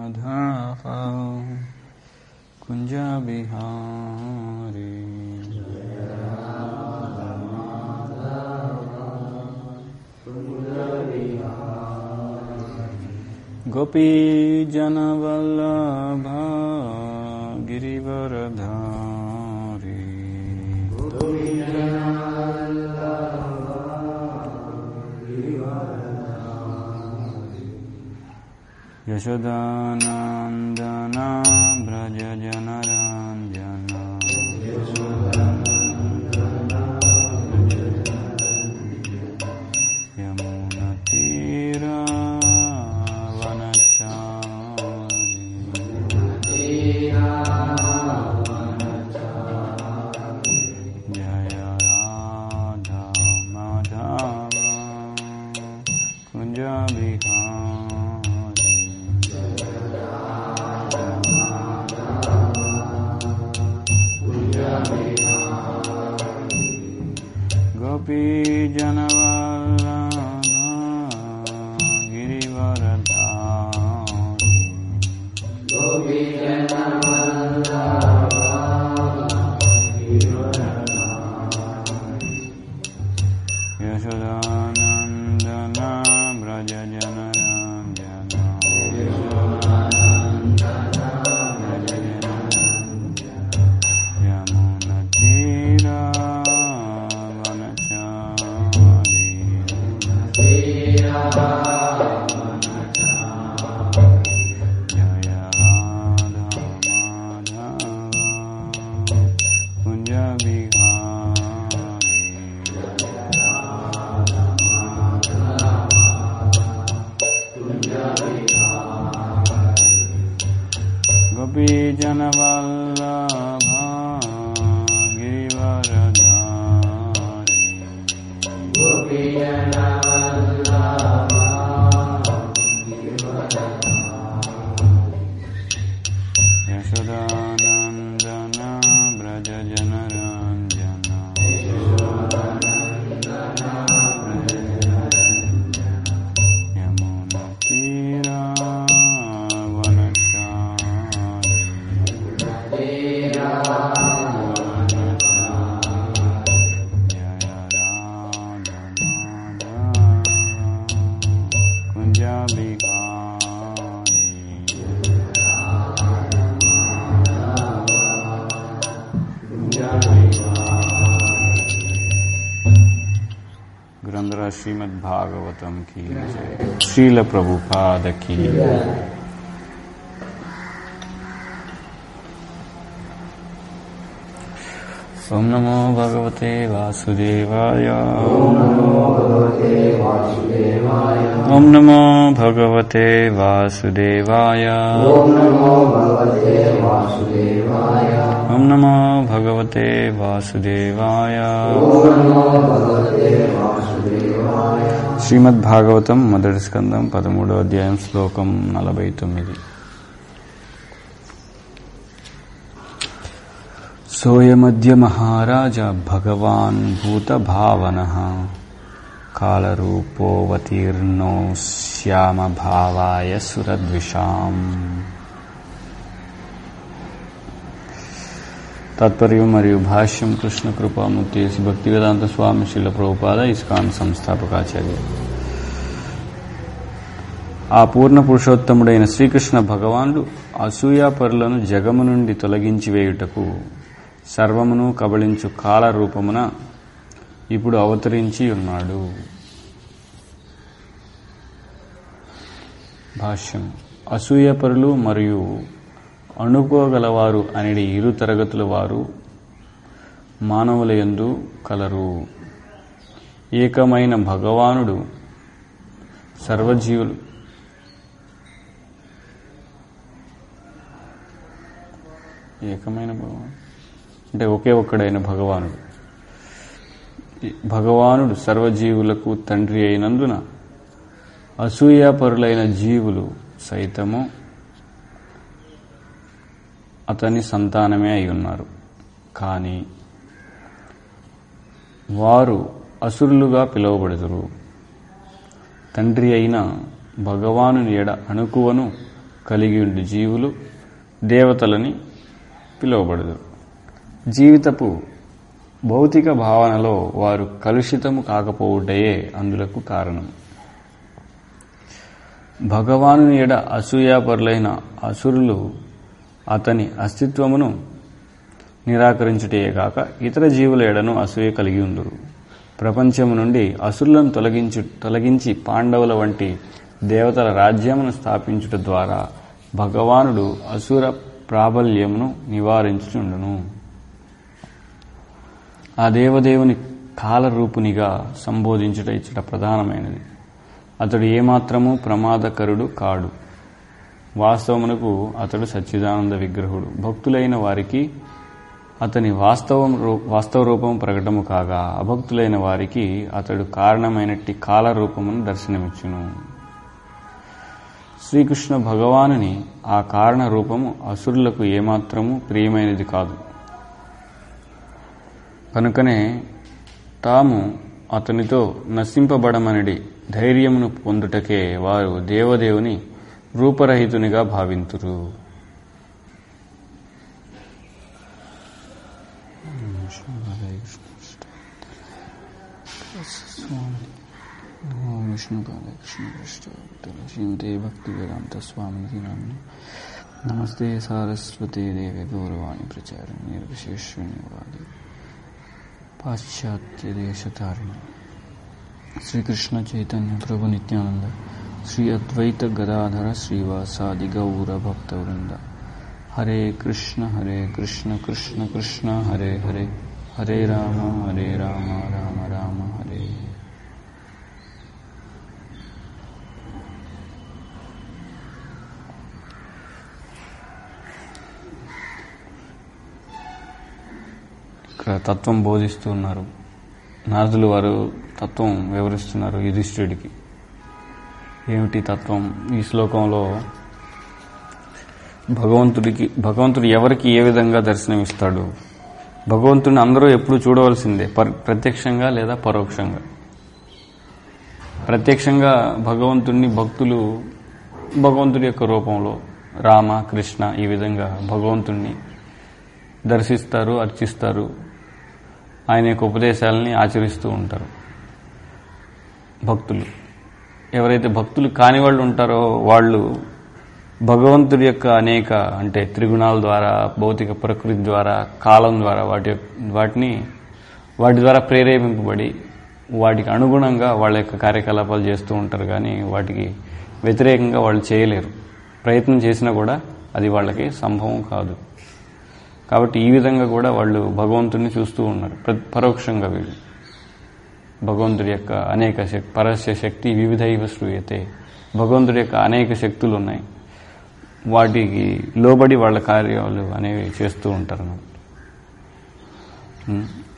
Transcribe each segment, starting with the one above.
माधव कुञ्ज बिहारी गोपीजनवल्लभ गिरिवरधारी यशोदानन्दना व्रज जनरञ्जन यमुनतीरावनचारि जय राधा माधव कुञ्ज बिहारी गोपीजनवल्लभ गिरिवरधारी यशोदानन्दना व्रज जनरञ्जन यमुनतीरावनचारि जय राधा माधव कुञ्ज बिहारी गोपीजनवल्लभ गिरिवरधारी यशोदानन्दन व्रज जनरञ्जन यमुनतीरावनचारि जय राधा कुञ्ज बिहारी ग्रंथरा श्रीमद् भागवतम की जय श्रील प्रभुपाद की ओम नमो भगवते वासुदेवाय ओम नमो भगवते वासुदेवाय ओम नमो भगवते वासुदेवाय శ్రీమద్ భాగవతం మొదటి స్కందం పదమూడో అధ్యాయం శ్లోకం నలభై తొమ్మిది సోయమద్య మహారాజ భగవాన్ భూతభావన కాళరూపోవతీర్ణో శ్యామభావాయ సురద్విషాం తాత్పర్యం మరియు భాష్యం కృష్ణ కృపామూర్తి శ్రీ భక్తివేదాంత స్వామి శిల ప్రభుపాద ఇస్కాన్ సంస్థాపకాచార్య ఆ పూర్ణ పురుషోత్తముడైన శ్రీకృష్ణ భగవానుడు అసూయాపరులను జగము నుండి తొలగించి వేయుటకు సర్వమును కబళించు కాల రూపమున ఇప్పుడు అవతరించి ఉన్నాడు భాష్యం అసూయపరులు మరియు అణుకోగలవారు అనేది ఇరు తరగతుల వారు మానవుల యందు కలరు ఏకమైన భగవానుడు సర్వజీవులు ఏకమైన భగవాన్ అంటే ఒకే ఒక్కడైన భగవానుడు ఈ భగవానుడు సర్వజీవులకు తండ్రి అయినందున అసూయాపరులైన జీవులు సైతము అతని సంతానమే అయి ఉన్నారు కానీ వారు అసురులుగా పిలువబడుదురు తండ్రి అయిన భగవానుని ఎడ అణుకువను కలిగి ఉండి జీవులు దేవతలని పిలువబడదు జీవితపు భౌతిక భావనలో వారు కలుషితము కాకపోవుటయే అందులకు కారణం భగవాను ఎడ అసూయాపరులైన అసురులు అతని అస్తిత్వమును నిరాకరించుటయే కాక ఇతర జీవుల ఎడను అసూయ కలిగి ఉందురు ప్రపంచము నుండి అసురులను తొలగించు తొలగించి పాండవుల వంటి దేవతల రాజ్యమును స్థాపించుట ద్వారా భగవానుడు అసుర ప్రాబల్యమును నివారించుచుండును ఆ దేవదేవుని కాలరూపునిగా సంబోధించుట ఇచ్చట ప్రధానమైనది అతడు ఏమాత్రము ప్రమాదకరుడు కాడు వాస్తవమునకు అతడు సచ్చిదానంద విగ్రహుడు భక్తులైన వారికి అతని వాస్తవం రూ- వాస్తవ రూపం ప్రకటము కాగా అభక్తులైన వారికి అతడు కారణమైనట్టి కాల రూపమును దర్శనమిచ్చును శ్రీకృష్ణ భగవానుని ఆ కారణ రూపము అసురులకు ఏమాత్రము ప్రియమైనది కాదు కనుకనే తాము అతనితో నశింపబడమనడి ధైర్యమును పొందుటకే వారు దేవదేవుని రూపరహితునిగా భావింతురు శ్రీమతే భక్తి వేదాంత స్వామి నామ్ని నమస్తే సారస్వతే దేవి గౌరవాణి ప్రచారం నిర్విశేషణ్యవాది పాశ్చాత్య దేశతారిణి శ్రీకృష్ణ చైతన్య ప్రభు నిత్యానంద శ్రీ అద్వైత గదాధర శ్రీవాసాది గౌర భక్తవృంద హరే కృష్ణ హరే కృష్ణ కృష్ణ కృష్ణ హరే హరే హరే రామ హరే రామ రామ రామ హరే ఇక్కడ తత్వం బోధిస్తూ ఉన్నారు నారదులు వారు తత్వం వివరిస్తున్నారు యుధిష్ఠుడికి ఏమిటి తత్వం ఈ శ్లోకంలో భగవంతుడికి భగవంతుడు ఎవరికి ఏ విధంగా దర్శనమిస్తాడు భగవంతుడిని అందరూ ఎప్పుడు చూడవలసిందే పర్- ప్రత్యక్షంగా లేదా పరోక్షంగా ప్రత్యక్షంగా భగవంతుడిని భక్తులు భగవంతుడి యొక్క రూపంలో రామ కృష్ణ ఈ విధంగా భగవంతుణ్ణి దర్శిస్తారు అర్చిస్తారు ఆయన యొక్క ఉపదేశాలని ఆచరిస్తూ ఉంటారు భక్తులు ఎవరైతే భక్తులు కాని వాళ్ళు ఉంటారో వాళ్ళు భగవంతుడి యొక్క అనేక అంటే త్రిగుణాల ద్వారా భౌతిక ప్రకృతి ద్వారా కాలం ద్వారా వాటి యొక్క- వాటిని వాటి ద్వారా ప్రేరేపింపబడి వాటికి అనుగుణంగా వాళ్ళ యొక్క కార్యకలాపాలు చేస్తూ ఉంటారు కానీ వాటికి వ్యతిరేకంగా వాళ్ళు చేయలేరు ప్రయత్నం చేసినా కూడా అది వాళ్ళకి సంభవం కాదు కాబట్టి ఈ విధంగా కూడా వాళ్ళు భగవంతుడిని చూస్తూ ఉన్నారు ప్ర- పరోక్షంగా వీళ్ళు భగవంతుడి యొక్క అనేక శక్తి పరస్య శక్తి వివిధైవ శ్రూయతే భగవంతుడి యొక్క అనేక శక్తులు ఉన్నాయి వాటికి లోబడి వాళ్ళ కార్యాలు అనేవి చేస్తూ ఉంటారు అన్నమాట. ఉం.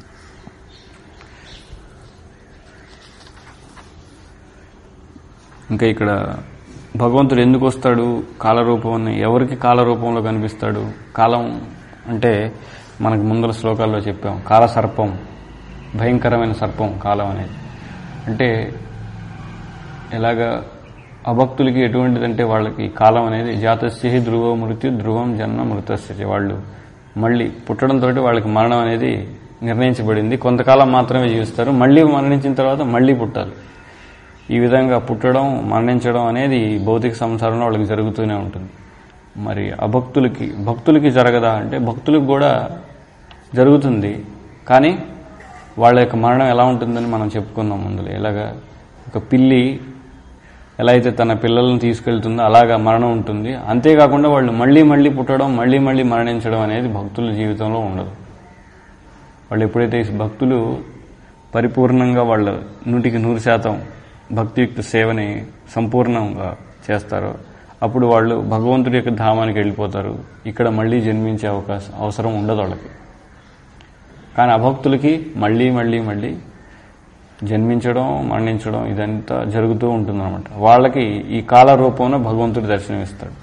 ఇంకా ఇక్కడ భగవంతుడు ఎందుకు వస్తాడు కాలరూపం ఎవరికి కాలరూపంలో కనిపిస్తాడు కాలం అంటే మనకు ముందర శ్లోకాల్లో చెప్పాం కాల సర్పం భయంకరమైన సర్పం కాలం అనేది అంటే ఎలాగ అభక్తులకి ఎటువంటిదంటే వాళ్ళకి కాలం అనేది జాతస్య హి ధ్రువ మృత్యు ధ్రువం జన్మ మృతస్య చ. వాళ్ళు మళ్ళీ పుట్టడంతో వాళ్ళకి మరణం అనేది నిర్ణయించబడింది కొంతకాలం మాత్రమే జీవిస్తారు మళ్ళీ మరణించిన తర్వాత మళ్ళీ పుట్టాలి ఈ విధంగా పుట్టడం మరణించడం అనేది భౌతిక సంసారంలో వాళ్ళకి జరుగుతూనే ఉంటుంది మరి అభక్తులకి భక్తులకి జరగదా అంటే భక్తులకు కూడా జరుగుతుంది కానీ వాళ్ళ యొక్క మరణం ఎలా ఉంటుందని మనం చెప్పుకున్నాం ముందులో ఎలాగా ఒక పిల్లి ఎలా అయితే తన పిల్లలను తీసుకెళ్తుందో అలాగా మరణం ఉంటుంది అంతేకాకుండా వాళ్ళు మళ్ళీ మళ్ళీ పుట్టడం మళ్ళీ మళ్ళీ మరణించడం అనేది భక్తుల జీవితంలో ఉండదు వాళ్ళు ఎప్పుడైతే ఈ భక్తులు పరిపూర్ణంగా వాళ్ళ నూటికి నూరు శాతం భక్తియుక్త సేవని సంపూర్ణంగా చేస్తారో అప్పుడు వాళ్ళు భగవంతుడి యొక్క ధామానికి వెళ్ళిపోతారు ఇక్కడ మళ్ళీ జన్మించే అవకాశం అవసరం ఉండదు వాళ్ళకి కానీ అభక్తులకి మళ్ళీ మళ్ళీ మళ్ళీ జన్మించడం మరణించడం ఇదంతా జరుగుతూ ఉంటుందన్నమాట వాళ్ళకి ఈ కాల రూపంలో భగవంతుడు దర్శనమిస్తాడు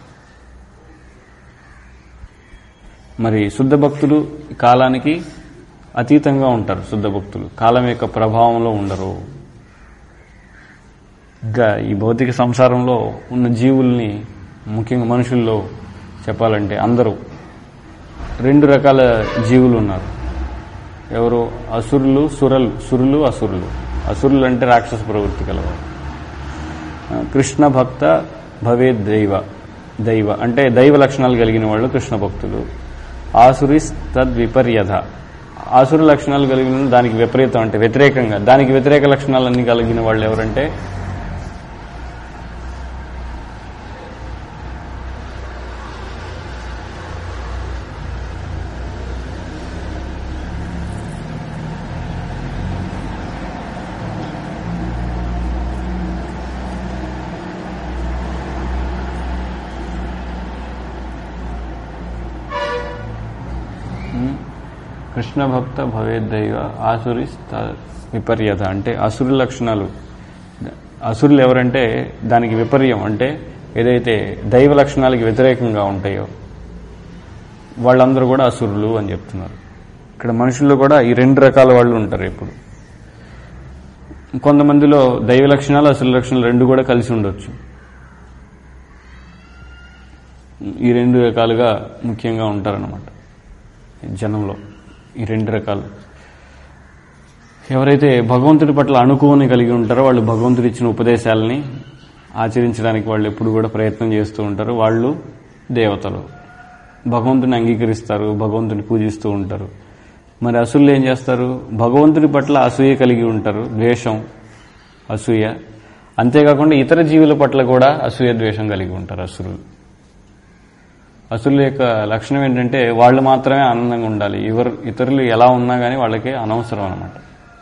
మరి శుద్ధ భక్తులు ఈ కాలానికి అతీతంగా ఉంటారు శుద్ధ భక్తులు కాలం యొక్క ప్రభావంలో ఉండరు ఇంకా ఈ భౌతిక సంసారంలో ఉన్న జీవుల్ని ముఖ్యంగా మనుషుల్లో చెప్పాలంటే అందరూ రెండు రకాల జీవులు ఉన్నారు ఎవరు అసురులు సురలు సురులు అసురులు అసురులు అంటే రాక్షస ప్రవృత్తి కలవారు ఆ, కృష్ణ భక్త భవే దైవ దైవ అంటే దైవ లక్షణాలు కలిగిన వాళ్ళు కృష్ణ భక్తులు ఆసురిస్ తద్విపర్యథ ఆసురు లక్షణాలు కలిగిన వాళ్ళు దానికి విపరీతం అంటే వ్యతిరేకంగా దానికి వ్యతిరేక లక్షణాలన్నీ కలిగిన వాళ్ళు ఎవరంటే కృష్ణ భక్త భవేద్దైవ ఆసురి విపర్యత అంటే అసురు లక్షణాలు అసురులు ఎవరంటే దానికి విపర్యం అంటే ఏదైతే దైవ లక్షణాలకి వ్యతిరేకంగా ఉంటాయో వాళ్ళందరూ కూడా అసురులు అని చెప్తున్నారు ఇక్కడ మనుషుల్లో కూడా ఈ రెండు రకాల వాళ్ళు ఉంటారు ఇప్పుడు కొంతమందిలో దైవ లక్షణాలు అసురు లక్షణాలు రెండు కూడా కలిసి ఉండొచ్చు ఈ రెండు రకాలుగా ముఖ్యంగా ఉంటారన్నమాట జనంలో ఈ రెండు రకాలు ఎవరైతే భగవంతుడి పట్ల అనుకువని కలిగి ఉంటారో వాళ్ళు భగవంతుడు ఇచ్చిన ఉపదేశాలని ఆచరించడానికి వాళ్ళు ఎప్పుడు కూడా ప్రయత్నం చేస్తూ ఉంటారు వాళ్ళు దేవతలు భగవంతుని అంగీకరిస్తారు భగవంతుని పూజిస్తూ ఉంటారు మరి అసురులు ఏం చేస్తారు భగవంతుడి పట్ల అసూయ కలిగి ఉంటారు ద్వేషం అసూయ అంతేకాకుండా ఇతర జీవుల పట్ల కూడా అసూయ ద్వేషం కలిగి ఉంటారు అసురులు అసురుల యొక్క లక్షణం ఏంటంటే వాళ్ళు మాత్రమే ఆనందంగా ఉండాలి ఎవరు ఇతరులు ఎలా ఉన్నా కానీ వాళ్ళకి అనవసరం అనమాట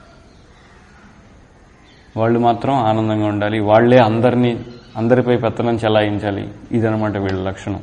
వాళ్ళు మాత్రం ఆనందంగా ఉండాలి వాళ్లే అందరినీ అందరిపై పెత్తనం చెలాయించాలి ఇదనమాట వీళ్ళ లక్షణం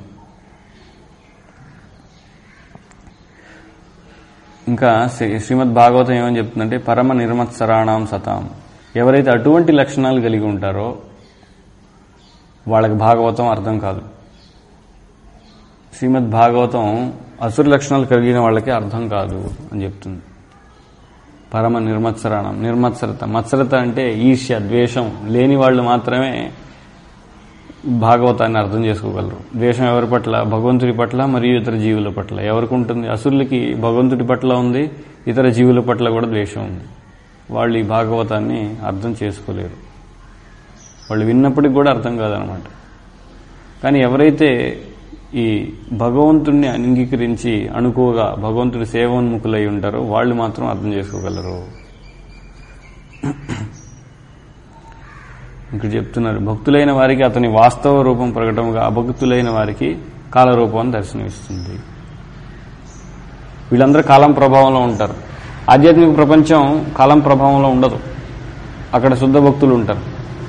ఇంకా శ్రీ- శ్రీమద్ భాగవతం ఏమని చెప్తుందంటే పరమ నిర్మత్సరాణం సతాం ఎవరైతే అటువంటి లక్షణాలు కలిగి ఉంటారో వాళ్ళకి భాగవతం అర్థం కాదు శ్రీమద్ భాగవతం అసురు లక్షణాలు కలిగిన వాళ్ళకి అర్థం కాదు అని చెప్తుంది పరమ నిర్మత్సరాణం నిర్మత్సరత మత్సరత అంటే ఈర్ష్య ద్వేషం లేని వాళ్ళు మాత్రమే భాగవతాన్ని అర్థం చేసుకోగలరు ద్వేషం ఎవరి పట్ల భగవంతుడి పట్ల మరియు ఇతర జీవుల పట్ల ఎవరికి ఉంటుంది అసురులకి భగవంతుడి పట్ల ఉంది ఇతర జీవుల పట్ల కూడా ద్వేషం ఉంది వాళ్ళు ఈ భాగవతాన్ని అర్థం చేసుకోలేరు వాళ్ళు విన్నప్పటికి కూడా అర్థం కాదనమాట కానీ ఎవరైతే ఈ భగవంతుణ్ణి అంగీకరించి అనుకోగా భగవంతుడి సేవోన్ముఖులై ఉంటారో వాళ్ళు మాత్రం అర్థం చేసుకోగలరు ఇక్కడ చెప్తున్నారు భక్తులైన వారికి అతని వాస్తవ రూపం ప్రకటముగా అభక్తులైన వారికి కాలరూపాన్ని దర్శనమిస్తుంది వీళ్ళందరూ కాలం ప్రభావంలో ఉంటారు ఆధ్యాత్మిక ప్రపంచం కాలం ప్రభావంలో ఉండదు అక్కడ శుద్ధ భక్తులు ఉంటారు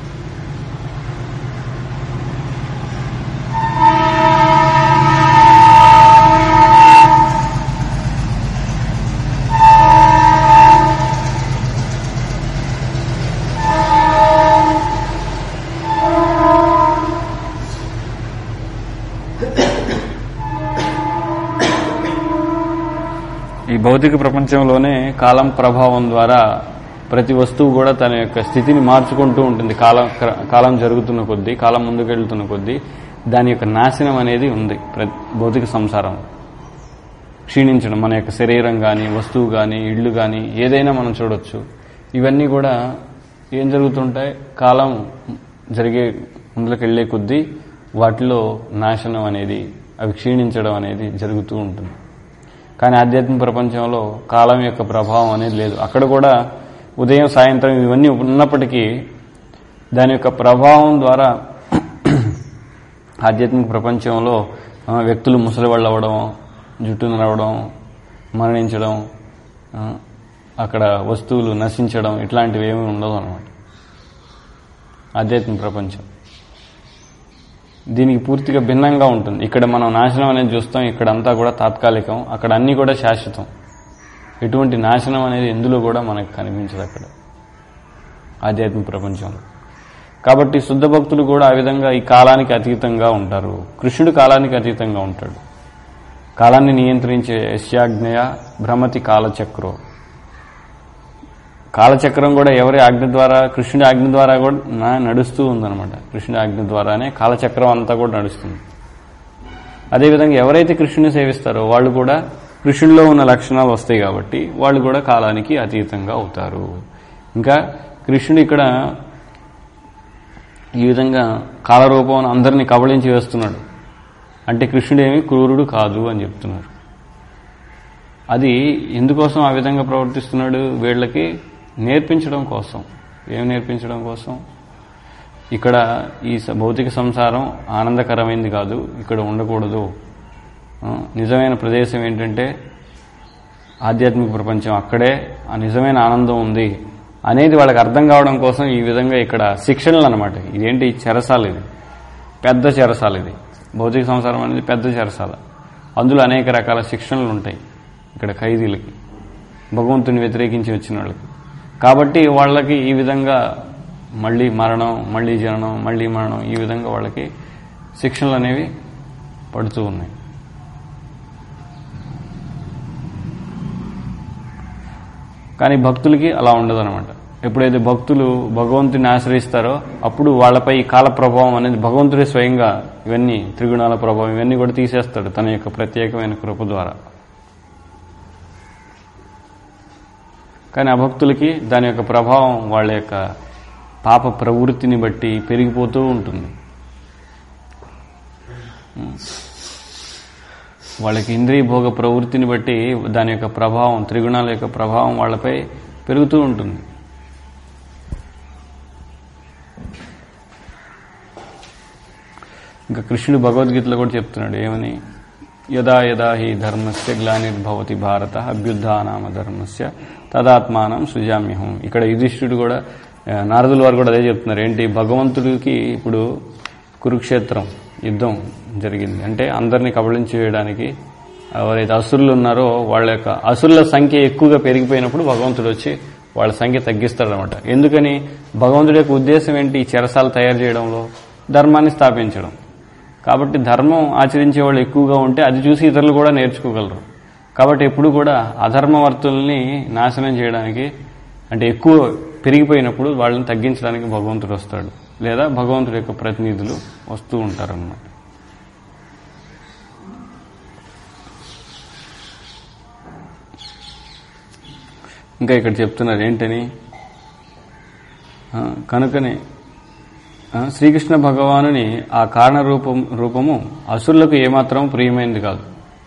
ఈ భౌతిక ప్రపంచంలోనే కాలం ప్రభావం ద్వారా ప్రతి వస్తువు కూడా తన యొక్క స్థితిని మార్చుకుంటూ ఉంటుంది కాలం క్ర- కాలం జరుగుతున్న కొద్దీ కాలం ముందుకెళ్తున్న కొద్దీ దాని యొక్క నాశనం అనేది ఉంది ప్ర- భౌతిక సంసారం క్షీణించడం మన యొక్క శరీరం కానీ వస్తువు కానీ ఇళ్ళు కానీ ఏదైనా మనం చూడొచ్చు ఇవన్నీ కూడా ఏం జరుగుతుంటాయి కాలం జరిగే ముందుకు వెళ్లే కొద్దీ వాటిలో నాశనం అనేది అవి క్షీణించడం అనేది జరుగుతూ ఉంటుంది కానీ ఆధ్యాత్మిక ప్రపంచంలో కాలం యొక్క ప్రభావం అనేది లేదు అక్కడ కూడా ఉదయం సాయంత్రం ఇవన్నీ ఉన్నప్పటికీ దాని యొక్క ప్రభావం ద్వారా ఆధ్యాత్మిక ప్రపంచంలో ఆ, వ్యక్తులు ముసలివాళ్ళు అవ్వడం జుట్టు నరవడం మరణించడం ఆ, అక్కడ వస్తువులు నశించడం ఇట్లాంటివి ఏమీ ఉండవు అనమాట ఆధ్యాత్మిక ప్రపంచం దీనికి పూర్తిగా భిన్నంగా ఉంటుంది ఇక్కడ మనం నాశనం అనేది చూస్తాం ఇక్కడంతా కూడా తాత్కాలికం అక్కడ అన్నీ కూడా శాశ్వతం ఎటువంటి నాశనం అనేది ఎందులో కూడా మనకు కనిపించదు అక్కడ ఆధ్యాత్మిక ప్రపంచంలో కాబట్టి శుద్ధ భక్తులు కూడా ఆ విధంగా ఈ కాలానికి అతీతంగా ఉంటారు కృష్ణుడు కాలానికి అతీతంగా ఉంటాడు కాలాన్ని నియంత్రించే యశాజ్ఞయ భ్రమతి కాలచక్రో కాలచక్రం కూడా ఎవరి ఆజ్ఞ ద్వారా కృష్ణుడి ఆజ్ఞ ద్వారా కూడా నా- నడుస్తూ ఉందన్నమాట కృష్ణుడి ఆజ్ఞ ద్వారానే కాలచక్రం అంతా కూడా నడుస్తుంది అదేవిధంగా ఎవరైతే కృష్ణుని సేవిస్తారో వాళ్ళు కూడా కృష్ణుడిలో ఉన్న లక్షణాలు వస్తాయి కాబట్టి వాళ్ళు కూడా కాలానికి అతీతంగా అవుతారు ఇంకా కృష్ణుడు ఇక్కడ ఈ విధంగా కాలరూపం అందరినీ కబళించి వేస్తున్నాడు అంటే కృష్ణుడేమి క్రూరుడు కాదు అని చెప్తున్నారు అది ఎందుకోసం ఆ విధంగా ప్రవర్తిస్తున్నాడు వీళ్ళకి నేర్పించడం కోసం ఏం నేర్పించడం కోసం ఇక్కడ ఈ స- భౌతిక సంసారం ఆనందకరమైంది కాదు ఇక్కడ ఉండకూడదు ఆ, నిజమైన ప్రదేశం ఏంటంటే ఆధ్యాత్మిక ప్రపంచం అక్కడే ఆ నిజమైన ఆనందం ఉంది అనేది వాళ్ళకి అర్థం కావడం కోసం ఈ విధంగా ఇక్కడ శిక్షణలు అనమాట ఇదేంటి చెరసాల ఇది పెద్ద చెరసాల ఇది భౌతిక సంసారం అనేది పెద్ద చెరసాల అందులో అనేక రకాల శిక్షణలు ఉంటాయి ఇక్కడ ఖైదీలకి భగవంతుని వ్యతిరేకించి వచ్చిన వాళ్ళకి కాబట్టి వాళ్ళకి ఈ విధంగా మళ్ళీ మరణం మళ్ళీ జననం మళ్ళీ మరణం ఈ విధంగా వాళ్ళకి శిక్షణలు అనేవి పడుతూ ఉన్నాయి కానీ భక్తులకి అలా ఉండదన్నమాట ఎప్పుడైతే భక్తులు భగవంతుని ఆశ్రయిస్తారో అప్పుడు వాళ్ళపై ఈ కాల ప్రభావం అనేది భగవంతుడే స్వయంగా ఇవన్నీ త్రిగుణాల ప్రభావం ఇవన్నీ కూడా తీసేస్తాడు తన యొక్క ప్రత్యేకమైన కృప ద్వారా కానీ ఆ భక్తులకి దాని యొక్క ప్రభావం వాళ్ళ యొక్క పాప ప్రవృత్తిని బట్టి పెరిగిపోతూ ఉంటుంది వాళ్ళకి ఇంద్రియ భోగ ప్రవృత్తిని బట్టి దాని యొక్క ప్రభావం త్రిగుణాల యొక్క ప్రభావం వాళ్ళపై పెరుగుతూ ఉంటుంది ఇంకా కృష్ణుడు భగవద్గీతలో కూడా చెప్తున్నాడు ఏమని యదా యదా హి ధర్మస్య గ్లానిర్భవతి భారత అభ్యుద్ధానామ ధర్మస్య తదాత్మానం సృజామ్యహం ఇక్కడ యుధిష్ఠుడు కూడా ఆ, నారదుల వారు కూడా అదే చెప్తున్నారు ఏంటి భగవంతుడికి ఇప్పుడు కురుక్షేత్రం యుద్ధం జరిగింది అంటే అందరినీ కబళించి వేయడానికి ఎవరైతే అసురులు ఉన్నారో వాళ్ళ యొక్క అసురుల సంఖ్య ఎక్కువగా పెరిగిపోయినప్పుడు భగవంతుడు వచ్చి వాళ్ళ సంఖ్య తగ్గిస్తాడనమాట ఎందుకని భగవంతుడి యొక్క ఉద్దేశం ఏంటి ఈ చెరసాలు తయారు చేయడంలో ధర్మాన్ని స్థాపించడం కాబట్టి ధర్మం ఆచరించే వాళ్ళు ఎక్కువగా ఉంటే అది చూసి ఇతరులు కూడా నేర్చుకోగలరు కాబట్టి ఎప్పుడు కూడా అధర్మవర్తుల్ని నాశనం చేయడానికి అంటే ఎక్కువ పెరిగిపోయినప్పుడు వాళ్ళని తగ్గించడానికి భగవంతుడు వస్తాడు లేదా భగవంతుడి యొక్క ప్రతినిధులు వస్తూ ఉంటారన్నమాట ఇంకా ఇక్కడ చెప్తున్నారు ఏంటని ఆ, కనుకనే ఆ, శ్రీకృష్ణ భగవానుని ఆ కారణ రూపం రూపము అసురులకు ఏమాత్రం ప్రియమైనది కాదు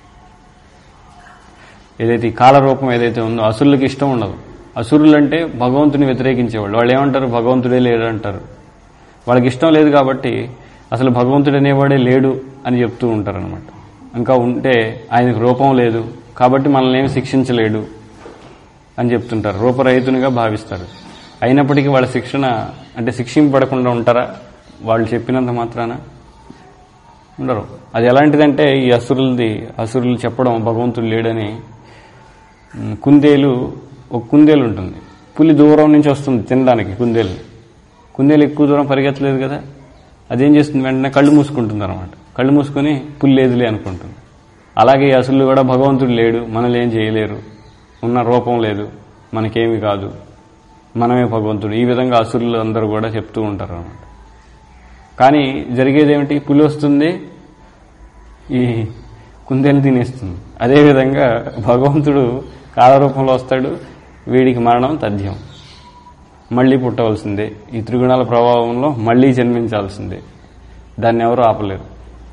ఏదైతే ఈ కాల రూపం ఏదైతే ఉందో అసురులకు ఇష్టం ఉండదు అసురులు అంటే భగవంతుని వ్యతిరేకించేవాళ్ళు వాళ్ళు ఏమంటారు భగవంతుడే లేడు అంటారు వాళ్ళకి ఇష్టం లేదు కాబట్టి అసలు భగవంతుడు అనేవాడే లేడు అని చెప్తూ ఉంటారు అనమాట ఇంకా ఉంటే ఆయనకు రూపం లేదు కాబట్టి మనల్ని ఏమి శిక్షించలేడు అని చెప్తుంటారు రూపరహితునిగా భావిస్తారు అయినప్పటికీ వాళ్ళ శిక్షణ అంటే శిక్షింపబడకుండా ఉంటారా వాళ్ళు చెప్పినంత మాత్రాన ఉండరు అది ఎలాంటిదంటే ఈ అసురులది అసురులు చెప్పడం భగవంతుడు లేడని ఉమ్, కుందేలు ఒక కుందేలు ఉంటుంది పులి దూరం నుంచి వస్తుంది తినడానికి కుందేలు కుందేలు ఎక్కువ దూరం పరిగెత్తలేదు కదా అదేం చేస్తుంది వెంటనే కళ్ళు మూసుకుంటుంది అనమాట కళ్ళు మూసుకొని పులి లేదులే అనుకుంటుంది అలాగే ఈ అసురులు కూడా భగవంతుడు లేడు మనల్ని ఏం చేయలేరు ఉన్న రూపం లేదు మనకేమి కాదు మనమే భగవంతుడు ఈ విధంగా అసురులు అందరూ కూడా చెప్తూ ఉంటారు అనమాట కానీ జరిగేది ఏమిటి పులి వస్తుంది ఈ కుందేలు తినేస్తుంది అదేవిధంగా భగవంతుడు కాలరూపంలో వస్తాడు వీడికి మరణం తథ్యం మళ్ళీ పుట్టవలసిందే ఈ త్రిగుణాల ప్రభావంలో మళ్ళీ జన్మించాల్సిందే దాన్ని ఎవరు ఆపలేరు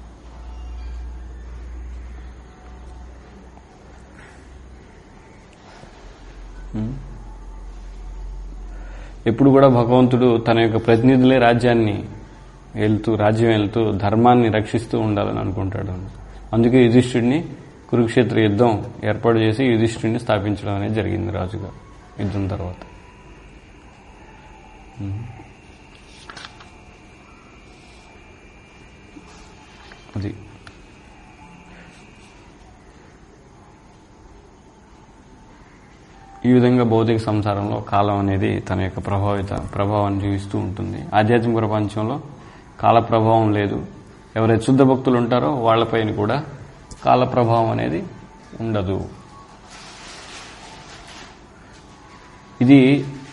ఎప్పుడు కూడా భగవంతుడు తన యొక్క ప్రతినిధులే రాజ్యాన్ని వెళ్తూ రాజ్యం వెళ్తూ ధర్మాన్ని రక్షిస్తూ ఉండాలని అనుకుంటాడు అందుకే యుధిష్ఠుడిని కురుక్షేత్ర యుద్ధం ఏర్పాటు చేసి యుధిష్ఠుడిని స్థాపించడం అనేది జరిగింది రాజుగా యుద్ధం తర్వాత ఉమ్. అది ఈ విధంగా భౌతిక సంసారంలో కాలం అనేది తన యొక్క ప్రభావిత ప్రభావాన్ని చూపిస్తూ ఉంటుంది ఆధ్యాత్మిక ప్రపంచంలో కాల ప్రభావం లేదు ఎవరైతే శుద్ధ భక్తులు ఉంటారో వాళ్ళపైన కూడా కాల ప్రభావం అనేది ఉండదు ఇది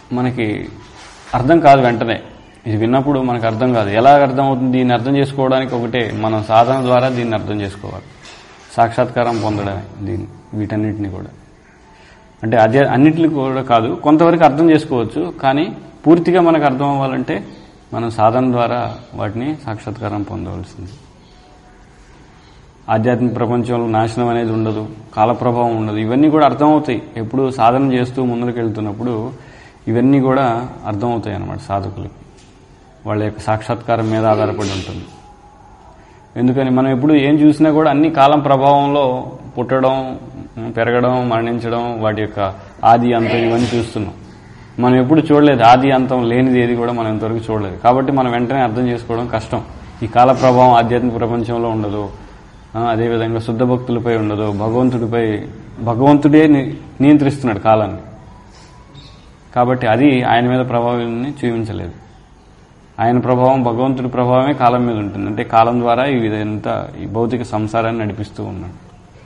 మనకి అర్థం కాదు వెంటనే ఇది విన్నప్పుడు మనకు అర్థం కాదు ఎలా అర్థం అవుతుంది దీన్ని అర్థం చేసుకోవడానికి ఒకటే మనం సాధన ద్వారా దీన్ని అర్థం చేసుకోవాలి సాక్షాత్కారం పొందడమే దీన్ని వీటన్నిటిని కూడా అంటే అదే అన్నిటిని కూడా కాదు కొంతవరకు అర్థం చేసుకోవచ్చు కానీ పూర్తిగా మనకు అర్థం అవ్వాలంటే మనం సాధన ద్వారా వాటిని సాక్షాత్కారం పొందవలసింది ఆధ్యాత్మిక ప్రపంచంలో నాశనం అనేది ఉండదు కాలప్రభావం ఉండదు ఇవన్నీ కూడా అర్థమవుతాయి ఎప్పుడు సాధన చేస్తూ ముందుకు వెళ్తున్నప్పుడు ఇవన్నీ కూడా అర్థమవుతాయి అన్నమాట సాధకులకి వాళ్ళ యొక్క సాక్షాత్కారం మీద ఆధారపడి ఉంటుంది ఎందుకని మనం ఎప్పుడు ఏం చూసినా కూడా అన్ని కాలం ప్రభావంలో పుట్టడం పెరగడం మరణించడం వాటి యొక్క ఆది అంతం ఇవన్నీ చూస్తున్నాం మనం ఎప్పుడు చూడలేదు ఆది అంతం లేనిది ఏది కూడా మనం ఇంతవరకు చూడలేదు కాబట్టి మనం వెంటనే అర్థం చేసుకోవడం కష్టం ఈ కాల ప్రభావం ఆధ్యాత్మిక ప్రపంచంలో ఉండదు ఆ, అదేవిధంగా శుద్ధ భక్తులపై ఉండదు భగవంతుడిపై భగవంతుడే ని- నియంత్రిస్తున్నాడు కాలాన్ని కాబట్టి అది ఆయన మీద ప్రభావాన్ని చూపించలేదు ఆయన ప్రభావం భగవంతుడి ప్రభావమే కాలం మీద ఉంటుంది అంటే కాలం ద్వారా ఈ విధంతా ఈ భౌతిక సంసారాన్ని నడిపిస్తూ ఉన్నాడు